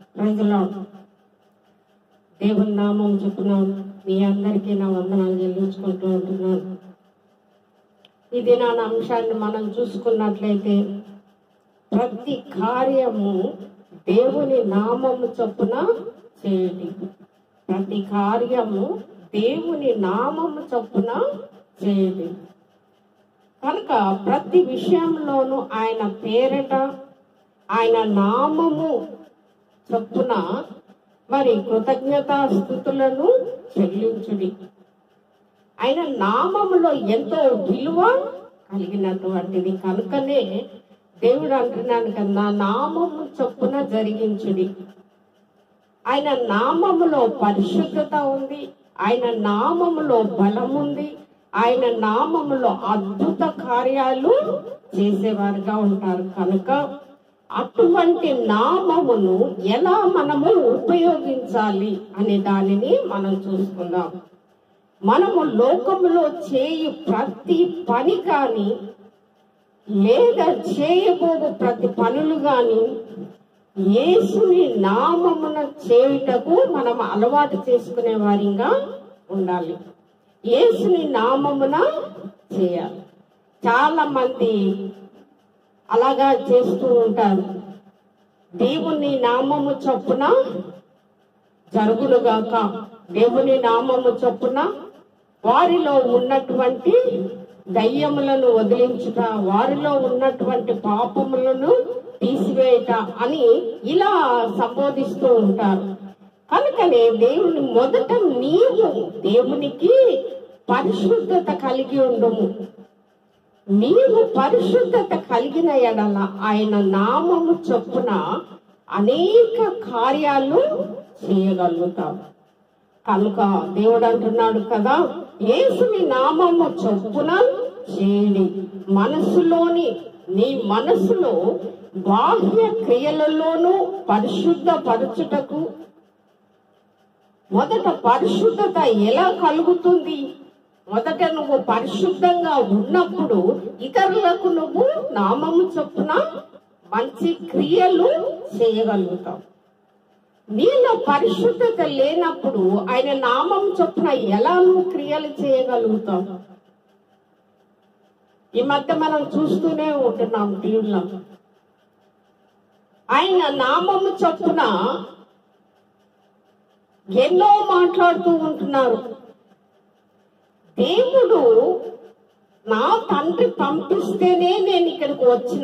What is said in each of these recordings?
ప్రజలు దేవుని నామం చెప్పున్నాను మీ అందరికీ నా వందనాలు చెల్లించుకుంటూ ఉంటున్నాను ఇది నా అంశాన్ని మనం చూసుకున్నట్లయితే ప్రతి కార్యము దేవుని నామము చొప్పున చేయండి ప్రతి కార్యము దేవుని నామము చొప్పున చేయండి కనుక ప్రతి విషయంలోనూ ఆయన పేరట ఆయన నామము చొప్పున మరి కృతజ్ఞతాస్థుతులను చెల్లించుడి ఆయన నామములో ఎంతో విలువ కలిగినటువంటిది కనుకనే దేవుడు అంటున్నాడు కదా నా నామము చొప్పున జరిగించుడి ఆయన నామములో పరిశుద్ధత ఉంది ఆయన నామములో బలం ఉంది ఆయన నామములో అద్భుత కార్యాలు చేసేవారుగా ఉంటారు కనుక అటువంటి నామమును ఎలా మనము ఉపయోగించాలి అనే దానిని మనం చూసుకుందాం మనము లోకములో చేయు ప్రతి పని కానీ లేదా చేయబోవు ప్రతి పనులు కానీ యేసుని నామమున చేయుటకు మనం అలవాటు చేసుకునే వారిగా ఉండాలి యేసుని నామమున చేయాలి చాలా మంది అలాగా చేస్తూ ఉంటారు దేవుని నామము చొప్పున జరుగునుగాక దేవుని నామము చొప్పున వారిలో ఉన్నటువంటి దయ్యములను వదిలించుట వారిలో ఉన్నటువంటి పాపములను తీసివేయట అని ఇలా సంబోధిస్తూ ఉంటారు కనుకనే దేవుని మొదట నీవు దేవునికి పరిశుద్ధత కలిగి ఉండము నీవు పరిశుద్ధత కలిగిన ఎడల ఆయన నామము చొప్పున అనేక కార్యాలు చేయగలుగుతాం కనుక దేవుడు అంటున్నాడు కదా యేసుని నామము చొప్పున చేయండి మనసులోని నీ మనసులో బాహ్య క్రియలలోనూ పరిశుద్ధ పరచుటకు మొదట పరిశుద్ధత ఎలా కలుగుతుంది మొదట నువ్వు పరిశుద్ధంగా ఉన్నప్పుడు ఇతరులకు నువ్వు నామము చొప్పున మంచి క్రియలు చేయగలుగుతావు నీలో పరిశుద్ధత లేనప్పుడు ఆయన నామం చొప్పున ఎలా నువ్వు క్రియలు చేయగలుగుతావు ఈ మధ్య మనం చూస్తూనే ఉంటున్నాం టీవీలో ఆయన నామము చొప్పున ఎన్నో మాట్లాడుతూ ఉంటున్నారు దేవుడు నా తండ్రి పంపిస్తేనే నేను ఇక్కడికి వచ్చిన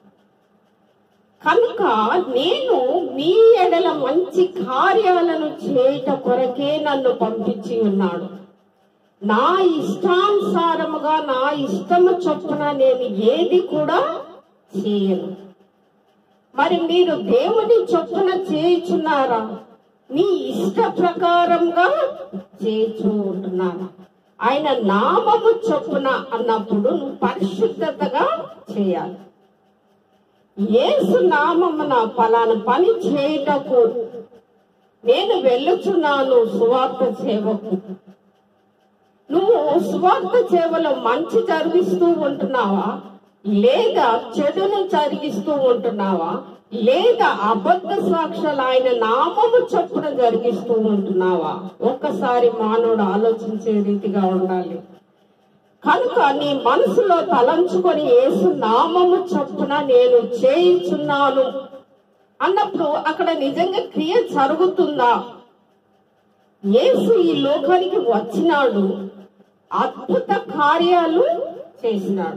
కనుక నేను మీ ఎడల మంచి కార్యాలను చేయట కొరకే నన్ను పంపించి ఉన్నాడు నా ఇష్టానుసారముగా నా ఇష్టము చొప్పున నేను ఏది కూడా చేయను మరి మీరు దేవుని చొప్పున చేయుచున్నారా నీ ఇష్ట ప్రకారంగా చేయించు ఉంటున్నారా ఆయన నామము చొప్పున అన్నప్పుడు నువ్వు పరిశుద్ధతగా చేయాలి యేసు నామమున పలానా పని చేయుటకు నేను వెళ్ళుచున్నాను సువార్త సేవకు నువ్వు సువార్త సేవలో మంచి జరిగిస్తూ ఉంటున్నావా లేదా చెడును జరిగిస్తూ ఉంటున్నావా లేదా అబద్ధ సాక్ష్యాలు ఆయన నామము చొప్పున జరిగిస్తూ ఉంటున్నావా ఒక్కసారి మానవుడు ఆలోచించే రీతిగా ఉండాలి కనుక నీ మనసులో తలంచుకొని యేసు నామము చొప్పున నేను చేయించున్నాను అన్నప్పుడు అక్కడ నిజంగా క్రియ జరుగుతుందా యేసు ఈ లోకానికి వచ్చినాడు అద్భుత కార్యాలు చేసినాడు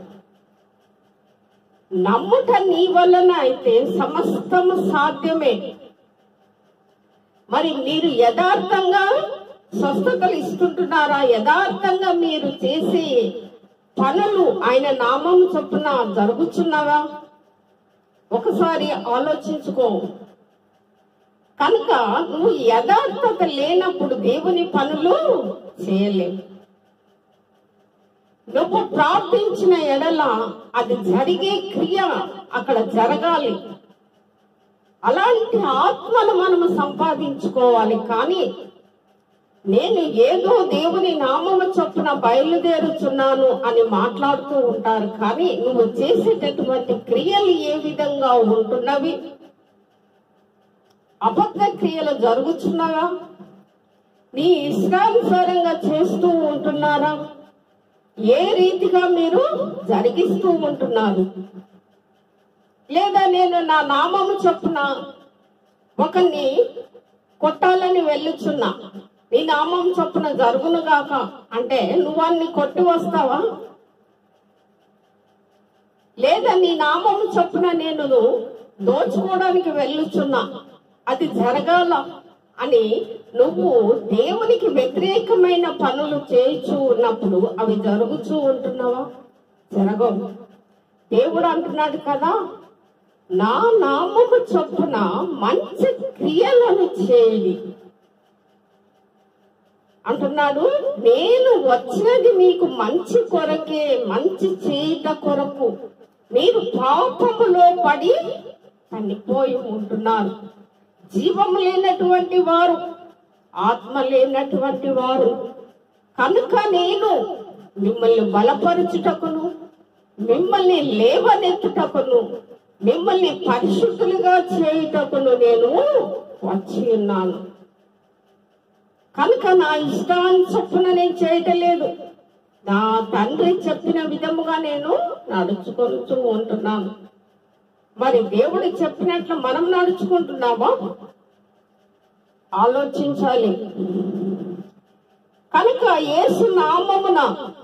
నమ్ముట నీ వలన అయితే సమస్తము సాధ్యమే మరి మీరు యథార్థంగా స్వస్థతలు ఇస్తుంటున్నారా యథార్థంగా మీరు చేసే పనులు ఆయన నామం చొప్పున జరుగుచున్నవా ఒకసారి ఆలోచించుకో కనుక నువ్వు యథార్థత లేనప్పుడు దేవుని పనులు చేయలేవు నువ్వు ప్రార్థించిన ఎడల అది జరిగే క్రియ అక్కడ జరగాలి అలాంటి ఆత్మను మనము సంపాదించుకోవాలి కానీ నేను ఏదో దేవుని నామము చొప్పున బయలుదేరుచున్నాను అని మాట్లాడుతూ ఉంటారు కానీ నువ్వు చేసేటటువంటి క్రియలు ఏ విధంగా ఉంటున్నవి అబద్ధ క్రియలు జరుగుతున్నాయా నీ ఇష్టానుసారంగా చేస్తూ ఉంటున్నారా ఏ రీతిగా మీరు జరిగిస్తూ ఉంటున్నారు లేదా నేను నా నామము చొప్పున ఒకరిని కొట్టాలని వెళ్ళుచున్నా నీ నామం చొప్పున జరుగును గాక అంటే నువ్వు అన్ని కొట్టి వస్తావా లేదా నీ నామం చొప్పున నేను దోచుకోవడానికి వెళ్ళుచున్నా అది జరగాల అని నువ్వు దేవునికి వ్యతిరేకమైన పనులు చేయించు ఉన్నప్పుడు అవి జరుగుతూ ఉంటున్నావా జరగవు దేవుడు అంటున్నాడు కదా నా నామము చొప్పున మంచి క్రియలను చేయి అంటున్నాడు నేను వచ్చినది మీకు మంచి కొరకే మంచి చేయుట కొరకు మీరు పాపములో పడి చనిపోయి ఉంటున్నారు జీవము లేనటువంటి వారు ఆత్మ లేనటువంటి వారు కనుక నేను మిమ్మల్ని బలపరుచుటకును మిమ్మల్ని లేవనెత్తుటకును మిమ్మల్ని పరిశుద్ధులుగా చేయుటకును నేను వచ్చి ఉన్నాను కనుక నా ఇష్టాన్ని చొప్పున నేను చేయటం లేదు నా తండ్రి చెప్పిన విధముగా నేను నడుచుకుంటూ ఉంటున్నాను మరి దేవుడు చెప్పినట్లు మనం నడుచుకుంటున్నామా ఆలోచించాలి కనుక యేసు నామమున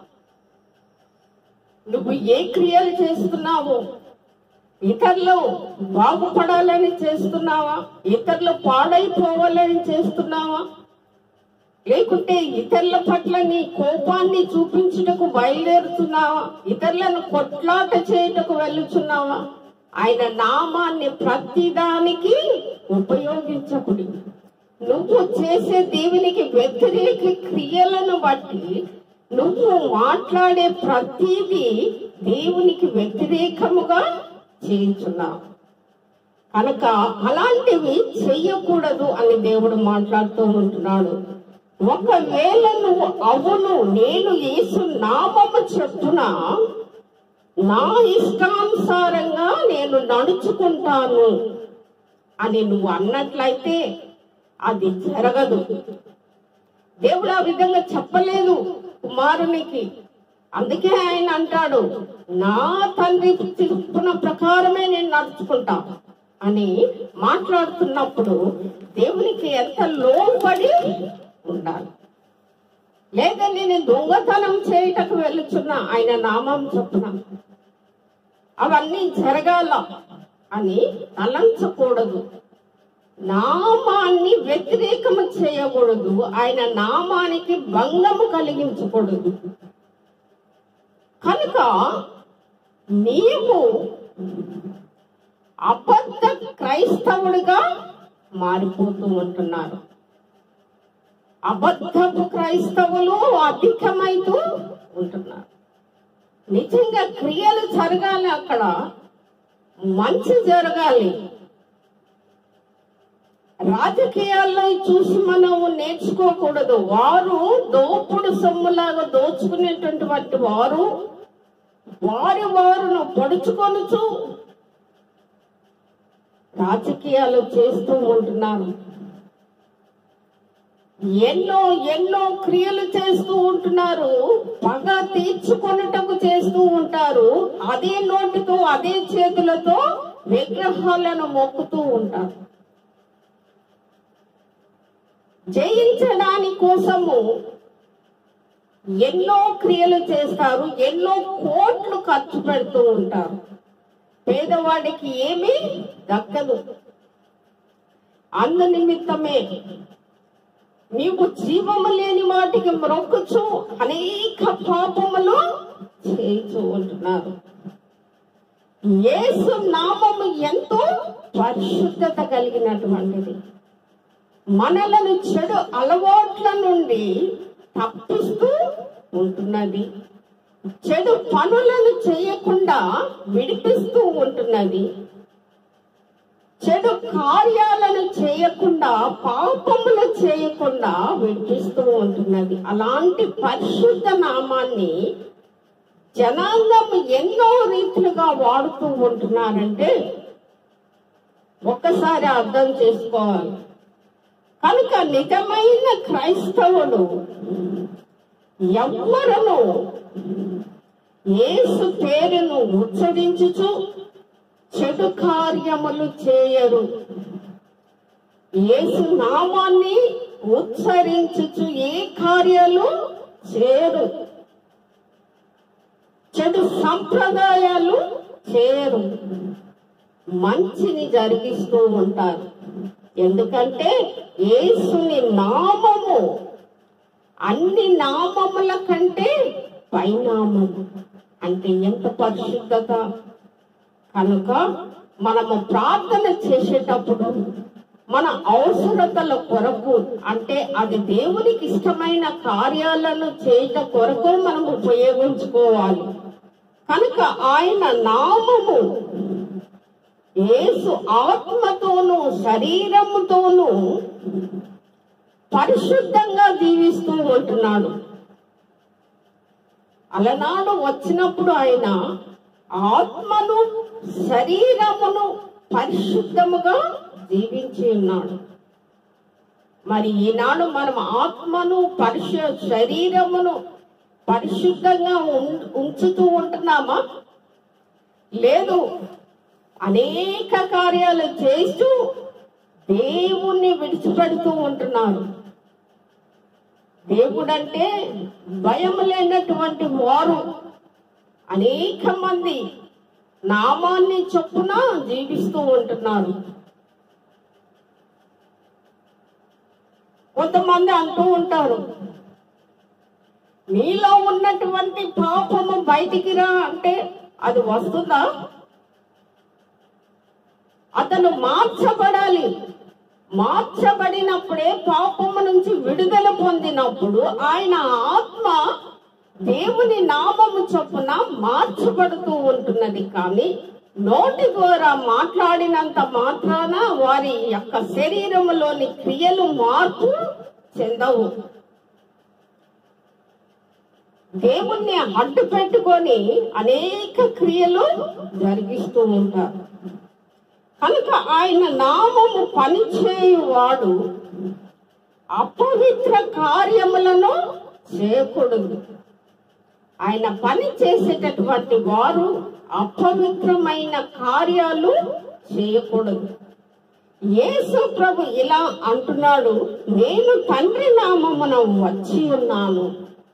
నువ్వు ఏ క్రియలు చేస్తున్నావు ఇతరులు బాగుపడాలని చేస్తున్నావా ఇతరులు పాడైపోవాలని చేస్తున్నావా లేకుంటే ఇతరుల పట్ల నీ కోపాన్ని చూపించుటకు బయలుదేరుతున్నావా ఇతరులను కొట్లాట చేయుటకు వెళ్ళుచున్నావా ఆయన నామాన్ని ప్రతిదానికి ఉపయోగించకుడి నువ్వు చేసే దేవునికి వ్యతిరేక క్రియలను బట్టి నువ్వు మాట్లాడే ప్రతిదీ దేవునికి వ్యతిరేకముగా చేయించున్నావు కనుక అలాంటివి చెయ్యకూడదు అని దేవుడు మాట్లాడుతూ ఉంటున్నాడు ఒకవేళ నువ్వు అవును నేను యేసు నామము చెప్పున నా ఇష్టానుసారంగా నేను నడుచుకుంటాను అని నువ్వు అన్నట్లయితే అది జరగదు దేవుడు ఆ విధంగా చెప్పలేదు కుమారునికి అందుకే ఆయన అంటాడు నా తండ్రి చెప్పున ప్రకారమే నేను నడుచుకుంటా అని మాట్లాడుతున్నప్పుడు దేవునికి ఎంత లోబడి ఉండాలి లేదా నేను దొంగతనం చేయటకు వెళ్ళుచున్నా ఆయన నామం చొప్పున అవన్నీ జరగాల అని తలంచకూడదు నామాన్ని వ్యతిరేకము చేయకూడదు ఆయన నామానికి భంగము కలిగించకూడదు కనుక నీవు అబద్ధ క్రైస్తవుడిగా మారిపోతూ ఉంటున్నారు అబద్ధపు క్రైస్తవులు అధికమైతూ ఉంటున్నారు నిజంగా క్రియలు జరగాలి అక్కడ మంచి జరగాలి రాజకీయాల్లో చూసి మనం నేర్చుకోకూడదు వారు దోపుడు సొమ్ములాగా దోచుకునేటటువంటి వారు వారి వారును పొడుచుకొనుచు రాజకీయాలు చేస్తూ ఉంటున్నారు ఎన్నో ఎన్నో క్రియలు చేస్తూ ఉంటున్నారు పగ తీర్చుకొనుటకు చేస్తూ ఉంటారు అదే నోటితో అదే చేతులతో విగ్రహాలను మొక్కుతూ ఉంటారు జయించడాని కోసము ఎన్నో క్రియలు చేస్తారు ఎన్నో కోట్లు ఖర్చు పెడుతూ ఉంటారు పేదవాడికి ఏమీ దక్కదు అందు నిమిత్తమే నీవు జీవము లేని వాటికి మ్రొక్కుచు అనేక పాపములు చేయించు ఉంటున్నారు యేసు నామము ఎంతో పరిశుద్ధత కలిగినటువంటిది మనలను చెడు అలవాట్ల నుండి తప్పిస్తూ ఉంటున్నది చెడు పనులను చేయకుండా విడిపిస్తూ ఉంటున్నది చెడు కార్యాలను చేయకుండా పాపములు చేయకుండా విడిపిస్తూ ఉంటున్నది అలాంటి పరిశుద్ధ నామాన్ని జనాంగం ఎన్నో రీతిలుగా వాడుతూ ఉంటున్నారంటే ఒక్కసారి అర్థం చేసుకోవాలి కనుక నిజమైన క్రైస్తవుడు ఎవ్వరను యేసు పేరును ఉచ్చరించుచు చెడు కార్యములు చేయరు యేసు నామాన్ని ఉచ్చరించుచు ఏ కార్యాలు చేయరు చెడు సంప్రదాయాలు చేయరు మంచిని జరిగిస్తూ ఉంటారు ఎందుకంటే యేసుని నామము అన్ని నామముల కంటే పైనామము అంటే ఎంత పరిశుద్ధత కనుక మనము ప్రార్థన చేసేటప్పుడు మన అవసరతల కొరకు అంటే అది దేవునికి ఇష్టమైన కార్యాలను చేయట కొరకు మనం ఉపయోగించుకోవాలి కనుక ఆయన నామము యేసు ఆత్మతోనూ శరీరముతోనూ పరిశుద్ధంగా జీవిస్తూ ఉంటున్నాడు అలనాడు వచ్చినప్పుడు ఆయన ఆత్మను శరీరమును పరిశుద్ధముగా జీవించి ఉన్నాడు మరి ఈనాడు మనం ఆత్మను పరిశు శరీరమును పరిశుద్ధంగా ఉం- ఉంచుతూ ఉంటున్నామా లేదు అనేక కార్యాలు చేస్తూ దేవుణ్ణి విడిచిపెడుతూ ఉంటున్నారు దేవుడంటే భయం లేనటువంటి వారు అనేక మంది నామాన్ని చొప్పున జీవిస్తూ ఉంటున్నారు కొంతమంది అంటూ ఉంటారు నీలో ఉన్నటువంటి పాపము బయటికి రా అంటే అది వస్తుందా అతను మార్చబడాలి మార్చబడినప్పుడే పాపము నుంచి విడుదల పొందినప్పుడు ఆయన ఆత్మ దేవుని నామము చొప్పున మార్చబడుతూ ఉంటున్నది కానీ నోటి ద్వారా మాట్లాడినంత మాత్రాన వారి యొక్క శరీరములోని క్రియలు మార్పు చెందవు దేవుణ్ణి అడ్డు పెట్టుకొని అనేక క్రియలు జరిగిస్తూ ఉంటారు కనుక ఆయన నామము పనిచేయువాడు అపవిత్ర కార్యములను చేయకూడదు ఆయన పని చేసేటటువంటి వారు అపవిత్రమైన కార్యాలు చేయకూడదు యేసు ప్రభు ఇలా అంటున్నాడు నేను తండ్రి నామమున వచ్చి ఉన్నాను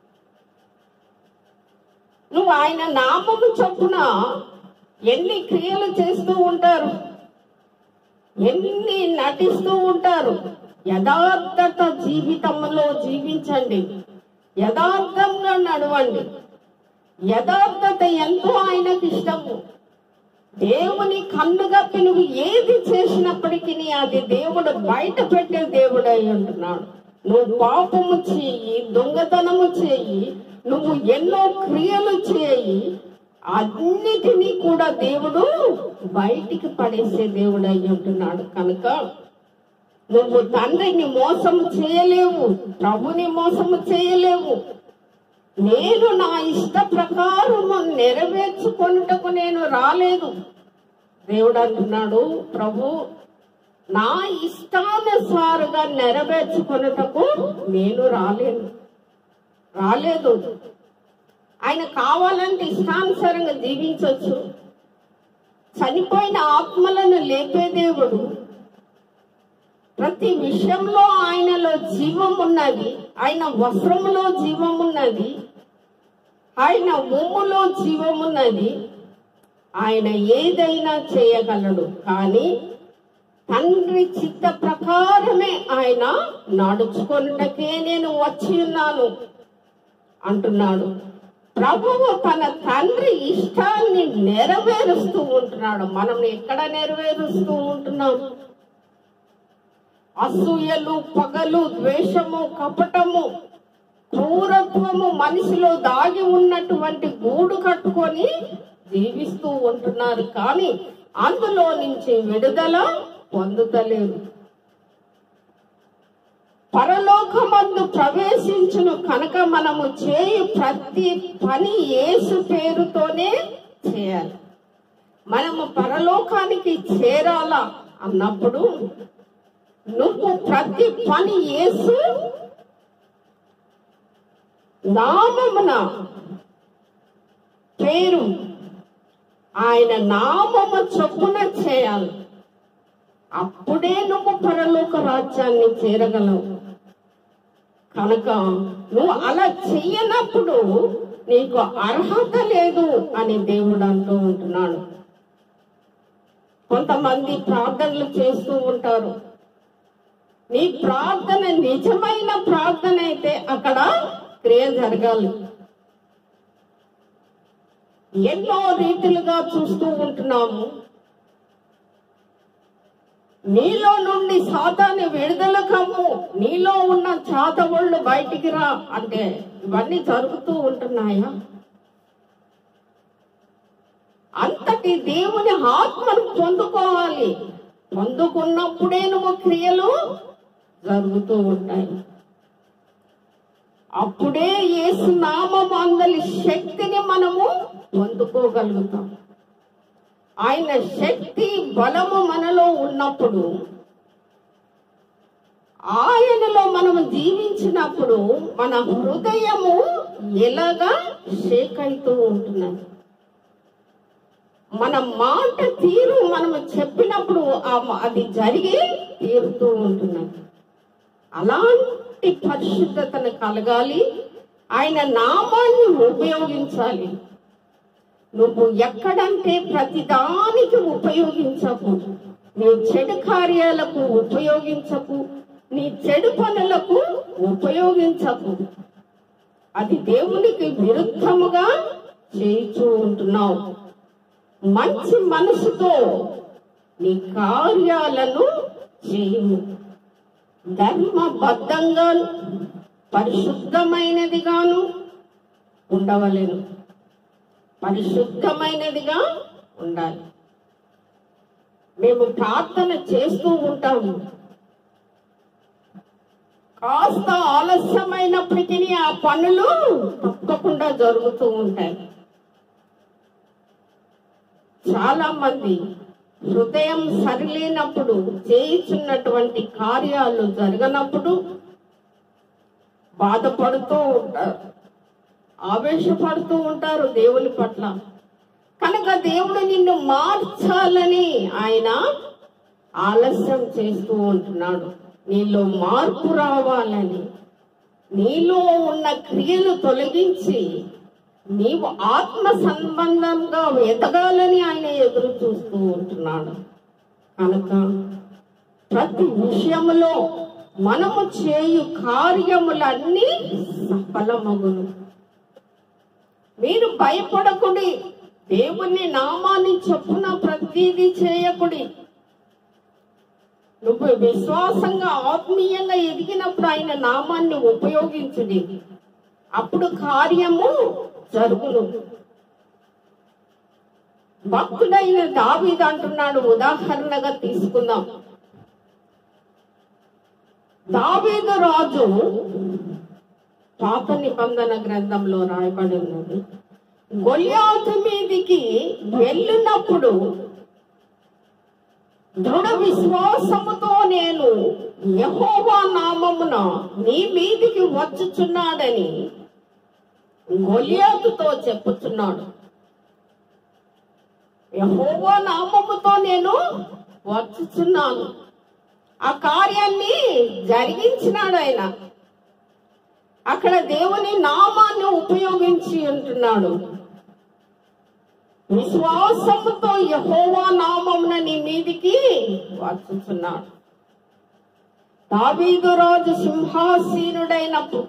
నువ్వు ఆయన నామము చొప్పున ఎన్ని క్రియలు చేస్తూ ఉంటారు ఎన్ని నటిస్తూ ఉంటారు యథార్థత జీవితంలో జీవించండి యథార్థంగా నడవండి యథార్థత ఎంతో ఆయనకు ఇష్టము దేవుని కన్ను గప్పి నువ్వు ఏది చేసినప్పటికీ అది దేవుడు బయట పెట్టే దేవుడు అయి ఉంటున్నాడు నువ్వు పాపము చేయి దొంగతనము చేయి నువ్వు ఎన్నో క్రియలు చేయి అన్నిటినీ కూడా దేవుడు బయటికి పడేసే దేవుడు అయి ఉంటున్నాడు కనుక నువ్వు తండ్రిని మోసము చేయలేవు ప్రభుని మోసము చేయలేవు నేను నా ఇష్ట ప్రకారము నెరవేర్చుకొనుటకు నేను రాలేదు దేవుడు అంటున్నాడు ప్రభు నా ఇష్టానుసారుగా నెరవేర్చుకొనుటకు నేను రాలేను రాలేదు ఆయన కావాలంటే ఇష్టానుసారంగా జీవించవచ్చు చనిపోయిన ఆత్మలను లేపే దేవుడు ప్రతి విషయంలో ఆయనలో జీవం ఉన్నది ఆయన వస్త్రములో జీవం ఉన్నది ఆయన ఉమ్ములో జీవం ఉన్నది ఆయన ఏదైనా చేయగలడు కానీ తండ్రి చిత్త ప్రకారమే ఆయన నడుచుకొనుటకే నేను వచ్చి ఉన్నాను అంటున్నాడు ప్రభువు తన తండ్రి ఇష్టాన్ని నెరవేరుస్తూ ఉంటున్నాడు మనం ఎక్కడ నెరవేరుస్తూ ఉంటున్నాం అసూయలు పగలు ద్వేషము కపటము క్రూరత్వము మనిషిలో దాగి ఉన్నటువంటి గూడు కట్టుకొని జీవిస్తూ ఉంటున్నారు కానీ అందులో నుంచి విడుదల పొందుతలేరు పరలోకమందు ప్రవేశించును కనుక మనము చేయు ప్రతి పని యేసు పేరుతోనే చేయాలి మనము పరలోకానికి చేరాలా అన్నప్పుడు నువ్వు ప్రతి పని యేసు నామమున పేరు ఆయన నామము చొప్పున చేయాలి అప్పుడే నువ్వు పరలోక రాజ్యాన్ని చేరగలవు కనుక నువ్వు అలా చెయ్యనప్పుడు నీకు అర్హత లేదు అని దేవుడు అంటూ ఉంటున్నాడు కొంతమంది ప్రార్థనలు చేస్తూ ఉంటారు నీ ప్రార్థన నిజమైన ప్రార్థన అయితే అక్కడ క్రియ జరగాలి ఎన్నో రీతిలుగా చూస్తూ ఉంటున్నాము నీలో నుండి సాతాన్ని విడుదల కమ్ము నీలో ఉన్న చాతవళ్ళు బయటికి రా అంటే ఇవన్నీ జరుగుతూ ఉంటున్నాయా అంతటి దేవుని ఆత్మను పొందుకోవాలి పొందుకున్నప్పుడే నువ్వు క్రియలు జరుగుతూ ఉంటాయి అప్పుడే యేసు నామం అందలి శక్తిని మనము పొందుకోగలుగుతాం ఆయన శక్తి బలము మనలో ఉన్నప్పుడు ఆయనలో మనము జీవించినప్పుడు మన హృదయము ఎలాగా షేక్ అవుతూ ఉంటున్నది మన మాట తీరు మనము చెప్పినప్పుడు ఆ మ- అది జరిగి తీరుతూ ఉంటున్నది అలాంటి పరిశుద్ధతను కలగాలి ఆయన నామాన్ని ఉపయోగించాలి నువ్వు ఎక్కడంటే ప్రతిదానికి ఉపయోగించకు నీ చెడు కార్యాలకు ఉపయోగించకు నీ చెడు పనులకు ఉపయోగించకు అది దేవునికి విరుద్ధముగా చేయిచూ ఉంటున్నావు మంచి మనసుతో నీ కార్యాలను చేయము ధర్మబద్ధంగా పరిశుద్ధమైనదిగాను ఉండవలేను పరిశుద్ధమైనదిగా ఉండాలి మేము ప్రార్థన చేస్తూ ఉంటాము కాస్త ఆలస్యమైనప్పటికీ ఆ పనులు తప్పకుండా జరుగుతూ ఉంటాయి చాలా మంది హృదయం సరిలేనప్పుడు చేయుచున్నటువంటి కార్యాలు జరగనప్పుడు బాధపడుతూ ఉంటారు ఆవేశపడుతూ ఉంటారు దేవుని పట్ల కనుక దేవుడు నిన్ను మార్చాలని ఆయన ఆలస్యం చేస్తూ ఉంటున్నాడు నీలో మార్పు రావాలని నీలో ఉన్న క్రియలు తొలగించి నీవు ఆత్మ సంబంధంగా ఎదగాలని ఆయన ఎదురు చూస్తూ ఉంటున్నాడు కనుక ప్రతి విషయములో మనము చేయు కార్యములన్నీ సఫలమగును మీరు భయపడకుడి దేవుని నామాన్ని చొప్పున ప్రతిదీ చేయకుడి నువ్వు విశ్వాసంగా ఆత్మీయంగా ఎదిగినప్పుడు ఆయన నామాన్ని ఉపయోగించుడి అప్పుడు కార్యము జరుగును భక్తుడైన దావీదు అంటున్నాడు ఉదాహరణగా తీసుకుందాం దావీదు రాజు పాత నిబంధన గ్రంథంలో రాయబడి ఉన్నది గొల్యాతు మీదికి వెళ్ళినప్పుడు దృఢ విశ్వాసముతో నేను యహోవా నామమున నీ మీదికి వచ్చుచున్నాడని గొలియాతుతో చెప్పుచున్నాడు యహోవా నామముతో నేను వచ్చుచున్నాను ఆ కార్యాన్ని జరిగించినాడు ఆయన అక్కడ దేవుని నామాన్ని ఉపయోగించి ఉంటున్నాడు విశ్వాసముతో యహోవా నామమున నీ మీదికి వచ్చుచున్నాడు దావీదు రాజు సింహాసీనుడైనప్పుడు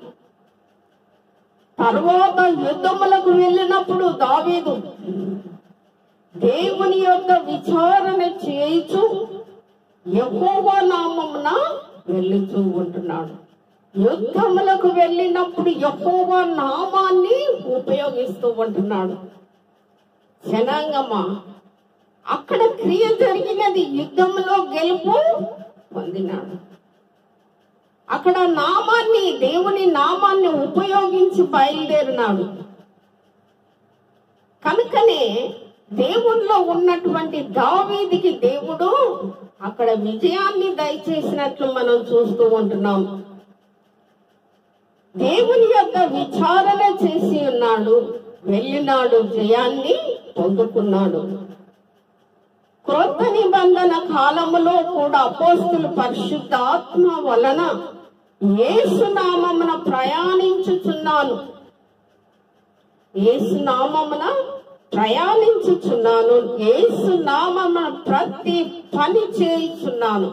తర్వాత యుద్ధములకు వెళ్ళినప్పుడు దావీదు దేవుని యొక్క విచారణ చేయుచు యెహోవా నామమున వెళ్ళుచూ ఉంటున్నాడు యుద్ధములకు వెళ్ళినప్పుడు యెహోవా నామాన్ని ఉపయోగిస్తూ ఉంటున్నాడు జనాంగమా అక్కడ క్రియ జరిగినది యుద్ధంలో గెలుపు పొందినాడు అక్కడ నామాన్ని దేవుని నామాన్ని ఉపయోగించి బయలుదేరినాడు కనుకనే దేవుణ్ణిలో ఉన్నటువంటి దావీదికి దేవుడు అక్కడ విజయాన్ని దయచేసినట్లు మనం చూస్తూ ఉంటున్నాం దేవుని యొక్క విచారణ చేసి ఉన్నాడు వెళ్ళినాడు జయాన్ని పొందుకున్నాడు క్రొత్త నిబంధన కాలములో కూడా అపోస్తులు పరిశుద్ధ ఆత్మ వలన ఏసునామమున ప్రయాణించుచున్నాను ఏసునామమున ప్రయాణించుచున్నాను ఏసునామమున ప్రతి పని చేయుచున్నాను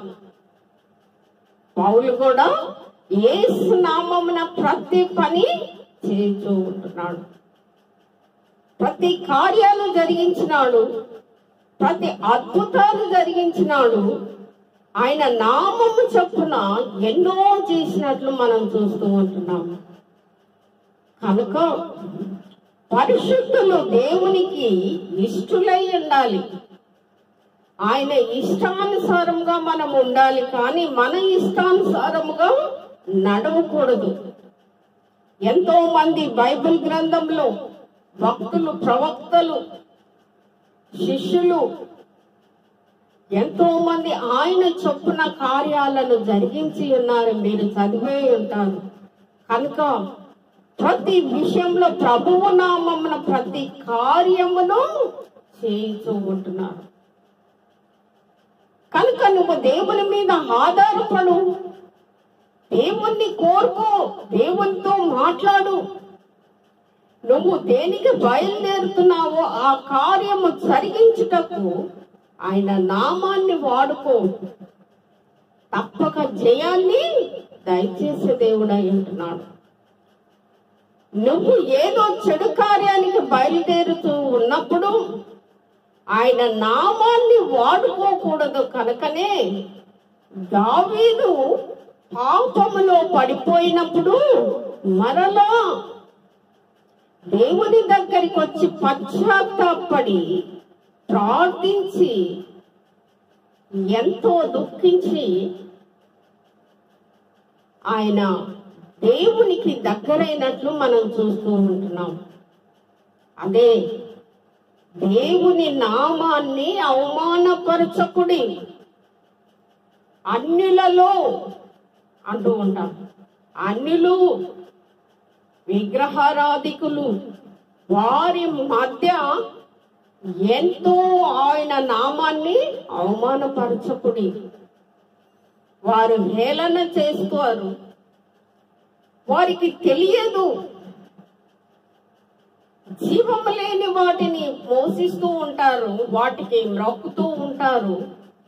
పౌలు కూడా ఏసునామమున ప్రతి పని చేస్తూ ఉంటున్నాడు ప్రతి కార్యాలు జరిగించినాడు ప్రతి అద్భుతాలు జరిగించినాడు ఆయన నామము చొప్పున ఎన్నో చేసినట్లు మనం చూస్తూ ఉంటున్నాం కనుక పరిశుద్ధులు దేవునికి ఇష్టులై ఉండాలి ఆయన ఇష్టానుసారంగా మనం ఉండాలి కానీ మన ఇష్టానుసారముగా నడవకూడదు ఎంతో మంది బైబిల్ గ్రంథంలో భక్తులు ప్రవక్తలు శిష్యులు ఎంతో మంది ఆయన చొప్పున కార్యాలను జరిగించి ఉన్నారు మీరు చదివే ఉంటారు కనుక ప్రతి విషయంలో ప్రభువు నామమున ప్రతి కార్యమును చేయించు ఉంటున్నారు కనుక నువ్వు దేవుని మీద ఆధారపడు దేవుణ్ణి కోరుకో దేవునితో మాట్లాడు నువ్వు దేనికి బయలుదేరుతున్నావో ఆ కార్యము జరిగించుటకు ఆయన నామాన్ని వాడుకో తప్పక జయాన్ని దయచేసే దేవుడై ఉంటున్నాడు నువ్వు ఏదో చెడు కార్యానికి బయలుదేరుతూ ఉన్నప్పుడు ఆయన నామాన్ని వాడుకోకూడదు కనుకనే దావీదు పాపములో పడిపోయినప్పుడు మరలా దేవుని దగ్గరికి వచ్చి పశ్చాత్తాపడి ప్రార్థించి ఎంతో దుఃఖించి ఆయన దేవునికి దగ్గరైనట్లు మనం చూస్తూ ఉంటున్నాం అదే దేవుని నామాన్ని అవమానపరచకుడి అన్యులలో అంటూ ఉంటాం అన్యులు విగ్రహారాధికులు వారి మధ్య ఎంతో ఆయన నామాన్ని అవమానపరచకుడి వారు హేళన చేస్తారు వారికి తెలియదు జీవము లేని వాటిని మోసిస్తూ ఉంటారు వాటికి మ్రొక్కుతూ ఉంటారు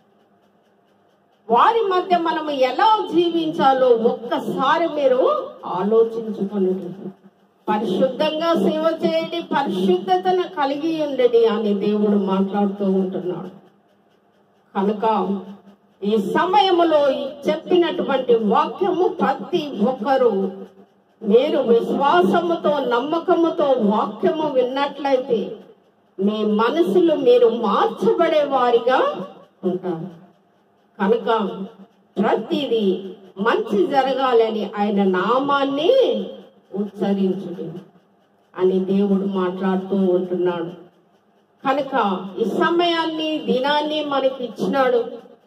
వారి మధ్య మనం ఎలా జీవించాలో ఒక్కసారి మీరు ఆలోచించుకుని పరిశుద్ధంగా సేవ చేయండి పరిశుద్ధతను కలిగి ఉండడి అని దేవుడు మాట్లాడుతూ ఉంటున్నాడు కనుక ఈ సమయంలో ఈ చెప్పినటువంటి వాక్యము ప్రతి ఒక్కరూ మీరు విశ్వాసముతో నమ్మకముతో వాక్యము విన్నట్లయితే మీ మనసులు మీరు మార్చబడే వారిగా ఉంటారు కనుక ప్రతిదీ మంచి జరగాలని ఆయన నామాన్ని ఉచ్చరించుడు అని దేవుడు మాట్లాడుతూ ఉంటున్నాడు కనుక ఈ సమయాన్ని దినాన్ని మనకి ఇచ్చినాడు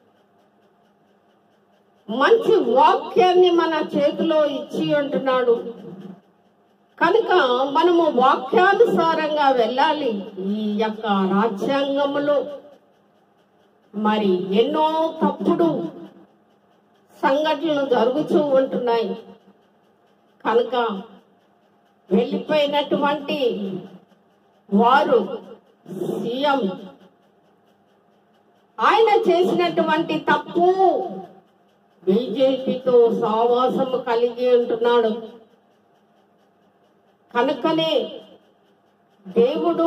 మంచి వాక్యాన్ని మన చేతిలో ఇచ్చి ఉంటున్నాడు కనుక మనము వాక్యానుసారంగా వెళ్ళాలి ఈ యొక్క రాజ్యాంగములో మరి ఎన్నో తప్పుడు సంఘటనలు జరుగుతూ ఉంటున్నాయి కనుక వెళ్ళిపోయినటువంటి వారు సీఎం ఆయన చేసినటువంటి తప్పు బీజేపీతో సావాసము కలిగి ఉంటున్నాడు కనుకనే దేవుడు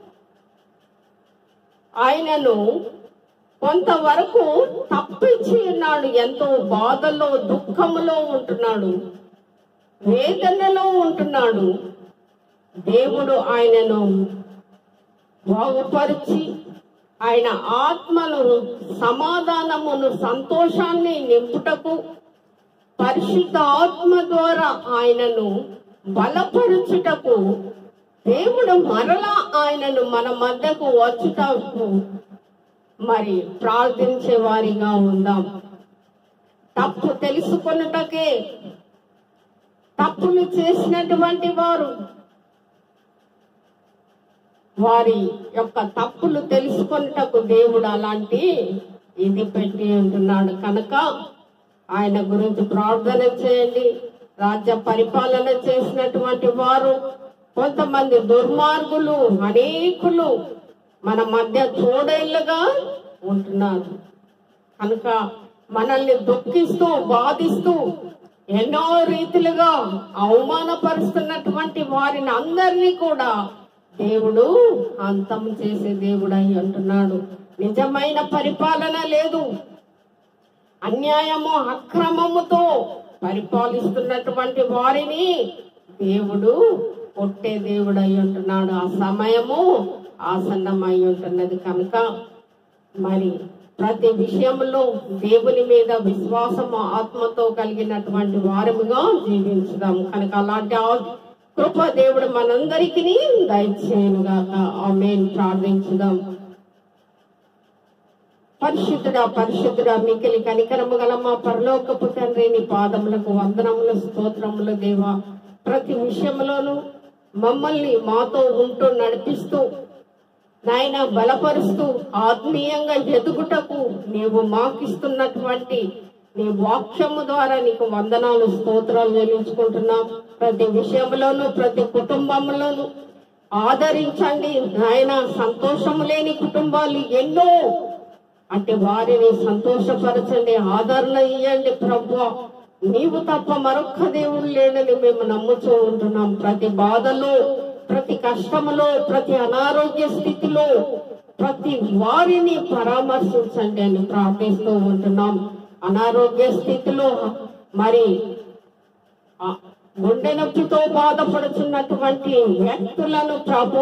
ఆయనను కొంతవరకు తప్పించి ఉన్నాడు ఎంతో బాధలో దుఃఖములో ఉంటున్నాడు వేదనలో ఉంటున్నాడు దేవుడు ఆయనను బాగుపరిచి ఆయన ఆత్మను సమాధానమును సంతోషాన్ని నింపుటకు పరిశుద్ధ ఆత్మ ద్వారా ఆయనను బలపరుచుటకు దేవుడు మరలా ఆయనను మన మధ్యకు వచ్చుటకు మరి ప్రార్థించే వారిగా ఉందాం తప్పు తెలుసుకొనుటకే తప్పులు చేసినటువంటి వారు వారి యొక్క తప్పులు తెలుసుకొనుటకు దేవుడు అలాంటి ఇది పెట్టి ఉంటున్నాడు కనుక ఆయన గురించి ప్రార్థన చేయండి రాజ్య పరిపాలన చేసినటువంటి వారు కొంతమంది దుర్మార్గులు అనేకులు మన మధ్య తోడేళ్లుగా ఉంటున్నారు కనుక మనల్ని దుఃఖిస్తూ బాధిస్తూ ఎన్నో రీతిలుగా అవమానపరుస్తున్నటువంటి వారిని అందరినీ కూడా దేవుడు అంతం చేసే దేవుడు అయి అంటున్నాడు నిజమైన పరిపాలన లేదు అన్యాయము అక్రమముతో పరిపాలిస్తున్నటువంటి వారిని దేవుడు కొట్టే దేవుడు అయి ఉంటున్నాడు ఆ సమయము ఆసన్నమై ఉంటున్నది కనుక మరి ప్రతి విషయంలో దేవుని మీద విశ్వాసము ఆత్మతో కలిగినటువంటి వారముగా జీవించుదాం కనుక అలాంటి ఆ- కృప దేవుడు మనందరికీ దయచేయనుగాక ఆమెన్ ప్రార్థించుదాం పరిశుద్ధుడా పరిశుద్ధుడా మికిలి కనికరము గల మా పరలోకపు తండ్రి నీ పాదములకు వందనములు స్తోత్రములు దేవా ప్రతి విషయంలోనూ మమ్మల్ని మాతో ఉంటూ నడిపిస్తూ నాయన బలపరుస్తూ ఆత్మీయంగా ఎదుగుటకు నీవు మాకిస్తున్నటువంటి నీ వాక్యము ద్వారా నీకు వందనాలు స్తోత్రాలు చెల్లించుకుంటున్నాం ప్రతి విషయంలోనూ ప్రతి కుటుంబంలోనూ ఆదరించండి నాయన సంతోషము లేని కుటుంబాలు ఎన్నో అంటే వారిని సంతోషపరచండి ఆదరణ ఇవ్వండి ప్రభు నీవు తప్ప మరొక్క దేవుడు లేడని మేము నమ్ముతూ ఉంటున్నాం ప్రతి బాధలో ప్రతి కష్టములో ప్రతి అనారోగ్య స్థితిలో ప్రతి వారిని పరామర్శించండి అని ప్రార్థిస్తూ ఉంటున్నాం అనారోగ్య స్థితిలో మరి ఆ గుండె నొప్పితో బాధపడుతున్నటువంటి వ్యక్తులను ప్రభు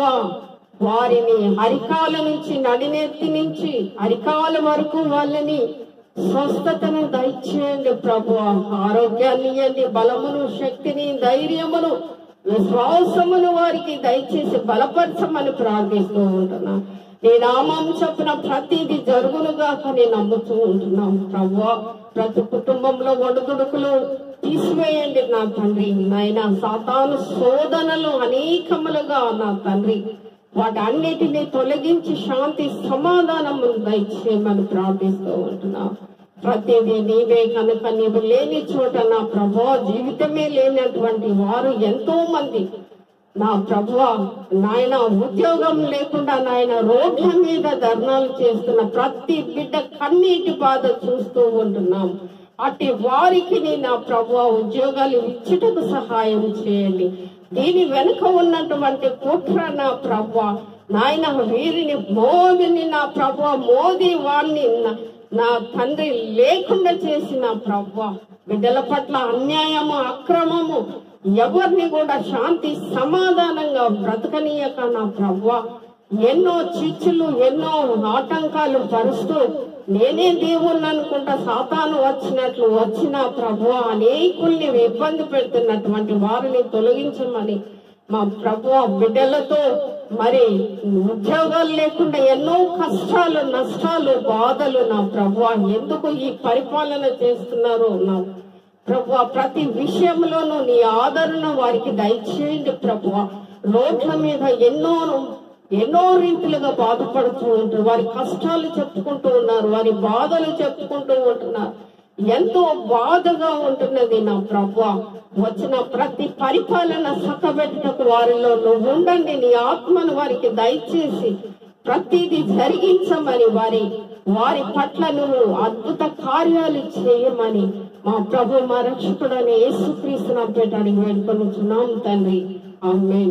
వారిని అరికాల నుంచి నడినెత్తి నుంచి అరికాల వరకు వాళ్ళని స్వస్థతను దయచేయండి ప్రభు ఆరోగ్యాన్ని ఇవ్వండి బలమును శక్తిని ధైర్యమును విశ్వాసమును వారికి దయచేసి బలపరచమని ప్రార్థిస్తూ ఉంటున్నా నీ నామం చెప్పిన ప్రతిదీ జరుగునుగా అని నమ్ముతూ ఉంటున్నాం ప్రభు ప్రతి కుటుంబంలో ఒడుదుడుకులు తీసివేయండి నా తండ్రి నాయన సాతాను శోధనలు అనేకములుగా నా తండ్రి వాటన్నిటిని తొలగించి శాంతి సమాధానము దయచేయమని ప్రార్థిస్తూ ఉంటున్నాం ప్రతిదీ నీవే కనుక నీవు లేని చోట నా ప్రభు జీవితమే లేనటువంటి వారు ఎంతో మంది నా ప్రభు నాయన ఉద్యోగం లేకుండా నాయన రోడ్ల మీద ధర్నాలు చేస్తున్న ప్రతి బిడ్డ కన్నీటి బాధ చూస్తూ ఉంటున్నాం అట్టి వారికి నీ నా ప్రభు ఉద్యోగాలు ఇచ్చుటకు సహాయం చేయండి దీని వెనుక ఉన్నటువంటి కుట్ర నా ప్రభు నాయన వీరిని మోదిని నా ప్రభు మోదీ వారిని నా- నా తండ్రి లేకుండా చేసిన ప్రభు బిడ్డల పట్ల అన్యాయము అక్రమము ఎవరిని కూడా శాంతి సమాధానంగా బ్రతకనీయక నా ప్రభు ఎన్నో చిచ్చులు ఎన్నో ఆటంకాలు పరుస్తూ నేనే దేవుణ్ణి అనుకుంటా సాతాను వచ్చినట్లు వచ్చిన ప్రభు అనేకుల్ని ఇబ్బంది పెడుతున్నటువంటి వారిని తొలగించమని మా ప్రభు బిడ్డలతో మరి ఉద్యోగాలు లేకుండా ఎన్నో కష్టాలు నష్టాలు బాధలు నా ప్రభు ఎందుకు ఈ పరిపాలన చేస్తున్నారు నా ప్రభు ప్రతి విషయంలోనూ నీ ఆదరణ వారికి దయచేయండి ప్రభు రోడ్ల మీద ఎన్నో ఎన్నో రీతిలుగా బాధపడుతూ ఉంటారు వారి కష్టాలు చెప్పుకుంటూ ఉన్నారు వారి బాధలు చెప్పుకుంటూ ఉంటున్నారు ఎంతో బాధగా ఉంటున్నది నా ప్రభు వచ్చిన ప్రతి పరిపాలన సతబెట్టుటకు వారిలో నువ్వు ఉండండి నీ ఆత్మను వారికి దయచేసి ప్రతిదీ జరిగించమని వారి వారి పట్ల నువ్వు అద్భుత కార్యాలు చేయమని మా ప్రభు మా రక్షకుడని యేసుక్రీస్తు నా పేట అడిగి వేడుకొనుచున్నాం తండ్రి ఆమేన్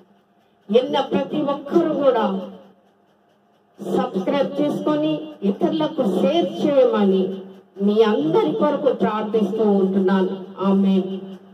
ఎన్న ప్రతి ఒక్కరు కూడా సబ్స్క్రైబ్ చేసుకొని ఇతరులకు షేర్ చేయమని మీ అందరి కొరకు ప్రార్థిస్తూ ఉంటున్నాను ఆమె